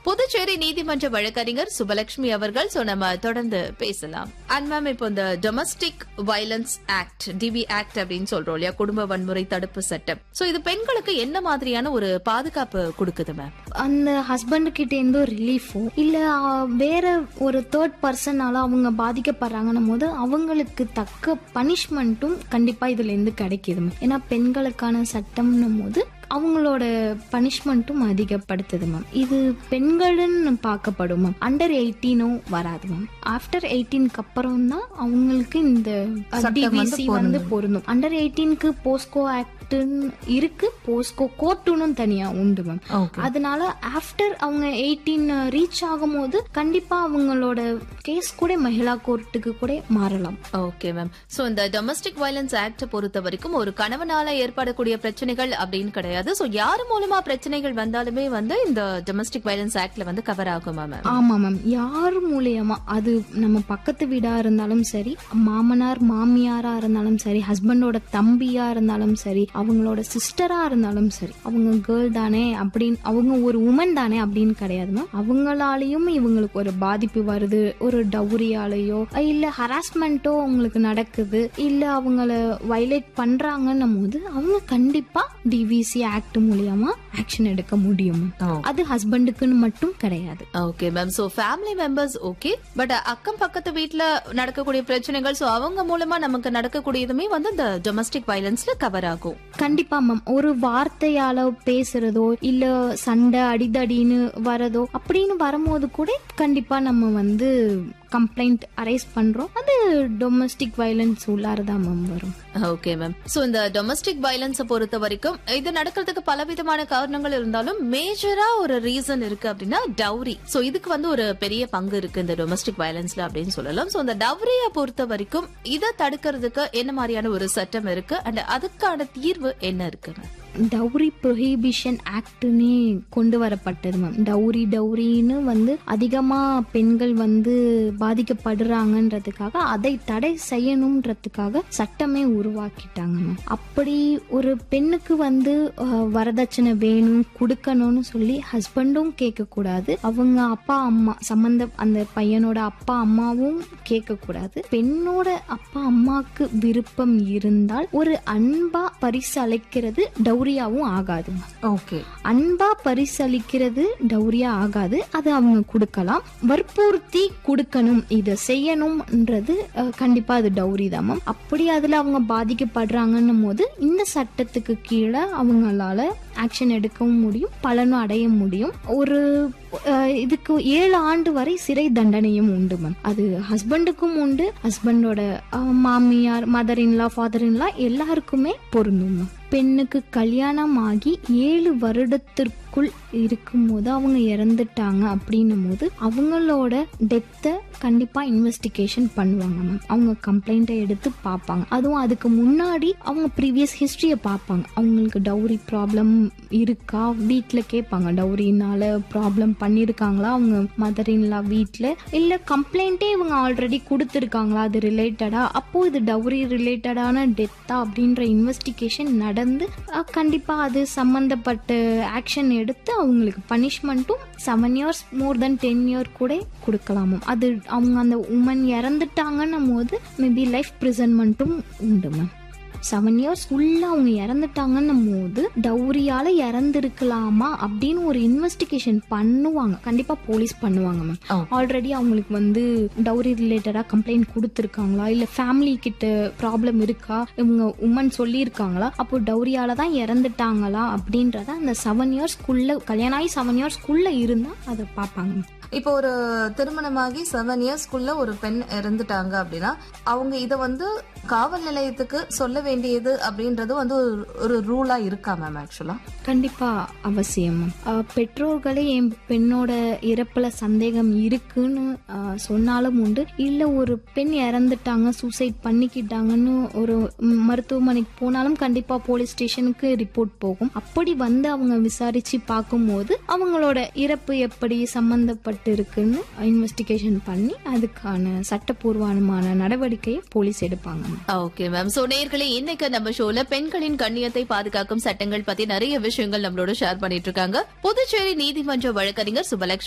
புதுச்சேரி நீதிமன்ற வழக்கறிஞர் சுபலட்சுமி அவர்கள் சோ நம்ம தொடர்ந்து பேசலாம் அண்ட் மேம் இப்போ இந்த domestic violence act DV act அப்படின்னு சொல்றோம் இல்லையா குடும்ப வன்முறை தடுப்பு சட்டம் சோ இது பெண்களுக்கு என்ன மாதிரியான ஒரு பாதுகாப்பு கொடுக்குது மேம் அந்த ஹஸ்பண்ட் கிட்ட இருந்து ரிலீஃபோ இல்ல ஆ, வேற ஒரு தேர்ட் பர்சனால அவங்க பாதிக்கப்படுறாங்கன்னும் போது அவங்களுக்கு தக்க பனிஷ்மெண்ட்டும் கண்டிப்பா இதுல இருந்து கிடைக்குது மேம் ஏன்னா பெண்களுக்கான சட்டம்னும் போது அவங்களோட பனிஷ்மெண்ட்டும் அதிகப்படுத்துது மேம் இது பெண்கள்னு பார்க்கப்படும் மேம் அண்டர் எயிட்டீனும் வராது மேம் ஆஃப்டர் எயிட்டீனுக்கு அப்புறம் தான் அவங்களுக்கு இந்த டிவிசி வந்து பொருந்தும் அண்டர் எயிட்டீனுக்கு போஸ்கோ ஆக்ட் இருக்கு போஸ்கோ கோர்ட்டுன்னு தனியா உண்டு மேம் அதனால ஆஃப்டர் அவங்க எயிட்டீன் ரீச் ஆகும்போது கண்டிப்பா அவங்களோட கேஸ் கூட மகிழா கோர்ட்டுக்கு கூட மாறலாம் ஓகே மேம் சோ இந்த டொமஸ்டிக் வயலன்ஸ் ஆக்ட பொறுத்த வரைக்கும் ஒரு கணவனால ஏற்படக்கூடிய பிரச்சனைகள் அப்படின்னு கிடையாது சோ யார் மூலமா பிரச்சனைகள் வந்தாலுமே வந்து இந்த டொமஸ்டிக் வயலன்ஸ் ஆக்ட்ல வந்து கவர் ஆகுமா மேம் ஆமா மேம் யார் மூலியமா அது நம்ம பக்கத்து வீடா இருந்தாலும் சரி மாமனார் மாமியாரா இருந்தாலும் சரி ஹஸ்பண்டோட தம்பியா இருந்தாலும் சரி அவங்களோட சிஸ்டரா இருந்தாலும் சரி அவங்க கேர்ள் தானே அப்படின்னு அவங்க ஒரு உமன் தானே அப்படின்னு கிடையாது மேம் அவங்களாலையும் இவங்களுக்கு ஒரு பாதிப்பு வருது ஒரு டவுரியாலேயோ இல்ல ஹராஸ்மெண்ட்டோ அவங்களுக்கு நடக்குது இல்ல அவங்கள வயலேட் பண்றாங்கன்னும் போது அவங்க கண்டிப்பா டிவிசி ஆக்ட் மூலியமா ஆக்ஷன் எடுக்க முடியும் ma'am. அது ஹஸ்பண்டுக்குன்னு மட்டும் கிடையாது okay ma'am so family members okay but அக்கம் பக்கத்து வீட்ல நடக்கக்கூடிய பிரச்சனைகள் சோ அவங்க மூலமா நமக்கு நடக்கக்கூடியதுமே வந்து இந்த டொமஸ்டிக் வயலன்ஸ்ல கவர் ஆகும் கண்டிப்பா மேம் ஒரு வார்த்தையால பேசுறதோ இல்ல சண்டை அடிதடின்னு வரதோ அப்படின்னு வரும்போது கூட கண்டிப்பா நம்ம வந்து கம்ப்ளைண்ட் அரைஸ் பண்றோம் அது டொமஸ்டிக் வயலன்ஸ் உள்ளாரதான் மேம் வரும் ஓகே மேம் சோ இந்த டொமஸ்டிக் வயலன்ஸ பொறுத்த வரைக்கும் இது நடக்கிறதுக்கு பலவிதமான காரணங்கள் இருந்தாலும் மேஜரா ஒரு ரீசன் இருக்கு அப்படின்னா டவுரி சோ இதுக்கு வந்து ஒரு பெரிய பங்கு இருக்கு இந்த டொமஸ்டிக் வயலன்ஸ்ல அப்படின்னு சொல்லலாம் சோ இந்த டவுரிய பொறுத்த வரைக்கும் இதை தடுக்கிறதுக்கு என்ன மாதிரியான ஒரு சட்டம் இருக்கு அண்ட் அதுக்கான தீர்வு என்ன இருக்கு ma'am? டவுரி ப்ரொஹிபிஷன் ஆக்ட்னே கொண்டு வரப்பட்டது மேம் டவுரி டவுரின்னு வந்து அதிகமா பெண்கள் வந்து பாதிக்கப்படுறாங்கன்றதுக்காக அதை தடை செய்யணுன்றதுக்காக சட்டமே உருவாக்கிட்டாங்க மேம் அப்படி ஒரு பெண்ணுக்கு வந்து அஹ், வரதட்சணை வேணும் கொடுக்கணும்னு சொல்லி ஹஸ்பண்டும் கேட்கக்கூடாது அவங்க அப்பா அம்மா சம்பந்த அந்த பையனோட அப்பா அம்மாவும் கேட்கக்கூடாது பெண்ணோட அப்பா அம்மாக்கு விருப்பம் இருந்தால் ஒரு அன்பா பரிசளிக்கிறது டௌரியாவும் ஆகாது ஓகே அன்பா பரிசளிக்கிறது டௌரியா ஆகாது அது அவங்க கொடுக்கலாம் வற்புறுத்தி கொடுக்கணும் இதை செய்யணும்ன்றது அஹ், கண்டிப்பா அது டௌரி தான் மேம் அப்படி அதுல அவங்க பாதிக்கப்படுறாங்கன்னும் போது இந்த சட்டத்துக்கு கீழே அவங்களால ஆக்ஷன் எடுக்கவும் முடியும் பலனும் அடைய முடியும் ஒரு அஹ், இதுக்கு ஏழு ஆண்டு வரை சிறை தண்டனையும் உண்டு மேம் அது ஹஸ்பண்டுக்கும் உண்டு ஹஸ்பண்டோட மாமியார் மதர் இன்லா ஃபாதர் இன்லா எல்லாருக்குமே பொருந்தும் மேம் பெண்ணுக்கு கல்யாணம் ஆகி ஏழு வருடத்திற்குள் இருக்கும்போது அவங்க இறந்துட்டாங்க அப்படின்னும் போது அவங்களோட டெத்தை கண்டிப்பா இன்வெஸ்டிகேஷன் பண்ணுவாங்க மேம் அவங்க கம்ப்ளைண்ட்டை எடுத்து பார்ப்பாங்க அதுவும் அதுக்கு முன்னாடி அவங்க ப்ரீவியஸ் ஹிஸ்டரியை பார்ப்பாங்க அவங்களுக்கு டவுரி ப்ராப்ளம் இருக்கா வீட்டில் கேட்பாங்க டவுரினால ப்ராப்ளம் பண்ணியிருக்காங்களா அவங்க மதர் இன்லா வீட்டில் இல்லை கம்ப்ளைண்ட்டே இவங்க ஆல்ரெடி கொடுத்துருக்காங்களா அது ரிலேட்டடா அப்போ இது டவுரி ரிலேட்டடான டெத்தா அப்படின்ற இன்வெஸ்டிகேஷன் நடந்து அஹ், கண்டிப்பா அது சம்பந்தப்பட்ட ஆக்ஷன் எடுத்து அவங்களுக்கு பனிஷ்மெண்ட்டும் seven years more then ten year கூட கொடுக்கலாமாம் அது அவங்க அந்த உமன் இறந்துட்டாங்கன்னும் போது மேபி லைஃப் ப்ரிசன்மெண்ட்டும் உண்டு மேம் செவன் இயர்ஸ் உள்ள அவங்க இறந்துட்டாங்கன்னும் போது டௌரியால இறந்துருக்கலாமா அப்படின்னு ஒரு இன்வெஸ்டிகேஷன் பண்ணுவாங்க கண்டிப்பா போலீஸ் பண்ணுவாங்க மேம் Oh. ஆல்ரெடி அவங்களுக்கு வந்து டௌரி ரிலேட்டடா கம்ப்ளைண்ட் கொடுத்துருக்காங்களா இல்ல ஃபேமிலி கிட்ட ப்ராப்ளம் இருக்கா இவங்க உமன் சொல்லியிருக்காங்களா அப்போ டௌரியால தான் இறந்துட்டாங்களா அப்படின்றத அந்த செவன் இயர்ஸ்க்குள்ள கல்யாணம் ஆகி செவன் இயர்ஸ்க்குள்ள இருந்தா அதை பார்ப்பாங்க இப்போ ஒரு திருமணமாகி செவன் இயர்ஸ்க்குள்ள ஒரு பெண் இறந்துட்டாங்க அப்படின்னா அவங்க இத வந்து காவல் நிலையத்துக்கு சொல்ல வேண்டியது அப்படின்றது வந்து ஒரு- ஒரு ரூலா இருக்கா மேம் ஆக்சுவலா கண்டிப்பா அவசியம் அஹ், பெற்றோர்களே என் பெண்ணோட இறப்புல சந்தேகம் இருக்குன்னு அஹ், சொன்னாலும் உண்டு இல்ல ஒரு பெண் இறந்துட்டாங்க சூசைட் பண்ணிக்கிட்டாங்கன்னு ஒரு ம், மருத்துவமனைக்கு போனாலும் கண்டிப்பா போலீஸ் ஸ்டேஷனுக்கு ரிப்போர்ட் போகும் அப்படி வந்து அவங்க விசாரிச்சு பார்க்கும்போது அவங்களோட இறப்பு எப்படி சம்பந்தப்பட்டு இருக்குன்னு இன்வெஸ்டிகேஷன் பண்ணி அதுக்கான சட்டப்பூர்வமான நடவடிக்கையை போலீஸ் எடுப்பாங்க ஓகே மேம் சோ நேர்களே இன்னைக்கு நம்ம ஷோல பெண்களின் கண்ணியத்தை பாதுகாக்கும் சட்டங்கள் பத்தி நிறைய விஷயங்கள் நம்மளோட ஷேர் பண்ணிட்டு இருக்காங்க புதுச்சேரி நீதிமன்ற வழக்கறிஞர் சுபலட்சுமி